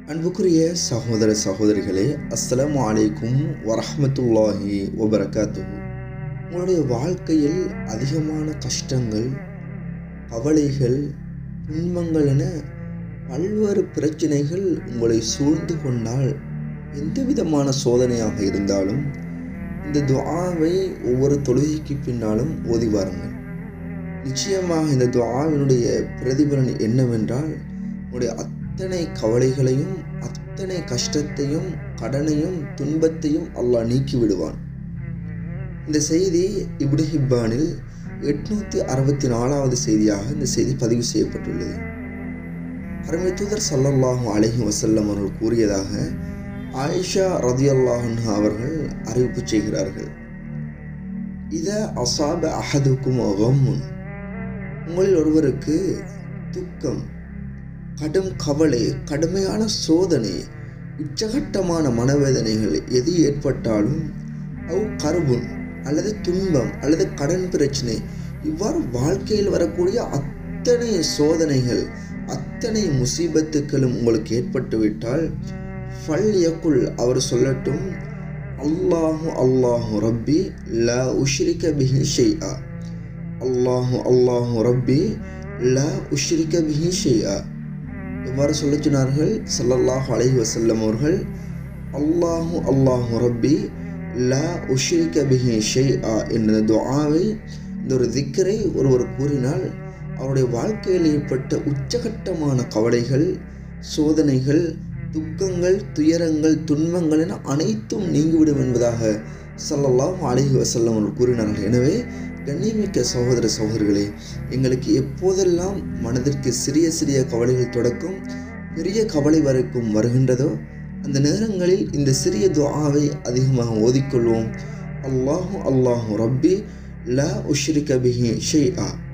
அன்புக்குரிய சகோதர சகோதரிகளே அஸ்ஸலாமு அலைக்கும் வரஹ்மத்துல்லாஹி வபரகாத்துஹு உங்களுடைய வாழ்க்கையில் அதிகமான கஷ்டங்கள் கவலைகள் துன்பங்கள் என பல்வேறு பிரச்சனைகள் உங்களை சூழ்ந்து கொண்டால் எந்த விதமான சோதனையாக இருந்தாலும் இந்த துஆவை ஒவ்வொரு தொழுகைக்கு பின்னாலும் ஓதி வாருங்கள் நிச்சயமாக இந்த துஆவினுடைய பிரதிபலன் என்னவென்றால் உங்களுடைய அத்தனை கவலைகளையும் அத்தனை கஷ்டத்தையும் கடனையும் துன்பத்தையும் அல்லாஹ் நீக்கி விடுவான் இந்த செய்தி இப்னு ஹிப்பானில் எட்நூற்றி அறுபத்தி நாலாவது செய்தியாக இந்த செய்தி பதிவு செய்யப்பட்டுள்ளது அருமை தூதர் சல்லல்லாஹு அலைஹி வசல்லம் அவர்கள் கூறியதாக ஆயிஷா ரதியல்லாஹன் அவர்கள் அறிவிப்பு செய்கிறார்கள் இத அசாப அஹதுக்கும் அகம்முன் உங்களில் ஒருவருக்கு துக்கம் கடும் கவலை கடுமையான சோதனை உச்சகட்டமான மனவேதனைகள் எது ஏற்பட்டாலும் அவ் கருபுன் அல்லது துன்பம் அல்லது கடன் பிரச்சனை இவ்வாறு வாழ்க்கையில் வரக்கூடிய அத்தனை சோதனைகள் அத்தனை முசீபத்துக்களும் உங்களுக்கு ஏற்பட்டுவிட்டால் ஃபல் யக்குல் அவர் சொல்லட்டும் அல்லாஹு அல்லாஹு ரப்பி லா உஷ்ரிக பிஹி ஷெய்ஆ அல்லாஹு அல்லாஹு ரப்பி லா உஷ்ரிக பிஹி ஷெய்ஆ இவ்வாறு சொல்ல சொன்னார்கள் சல்லல்லாஹு அலைஹி வசல்லம் அவர்கள் அல்லாஹு அல்லாஹு ரப்பி லா உஷ்ரிக பிஹி ஷெய்ஆ என்ற துஆவை இந்த ஒரு திக்கரை ஒருவர் கூறினால் அவருடைய வாழ்க்கையில் ஏற்பட்ட உச்சகட்டமான கவலைகள் சோதனைகள் துக்கங்கள் துயரங்கள் துன்பங்கள் என அனைத்தும் நீங்கிவிடும் என்பதாக சல்லல்லாஹு அலைஹி வசல்லம் அவர்கள் கூறினார்கள் எனவே கண்ணியமிக்க சகோதர சகோதரர்களே எங்களுக்கு எப்போதெல்லாம் மனதிற்கு சிறிய சிறிய கவலைகள் தொடக்கம் பெரிய கவலை வரைக்கும் வருகின்றதோ அந்த நேரங்களில் இந்த சிறிய துஆவை அதிகமாக ஓதிக்கொள்வோம் அல்லாஹு அல்லாஹு ரப்பி லா உஷ்ரிக பிஹி ஷெய் ஆ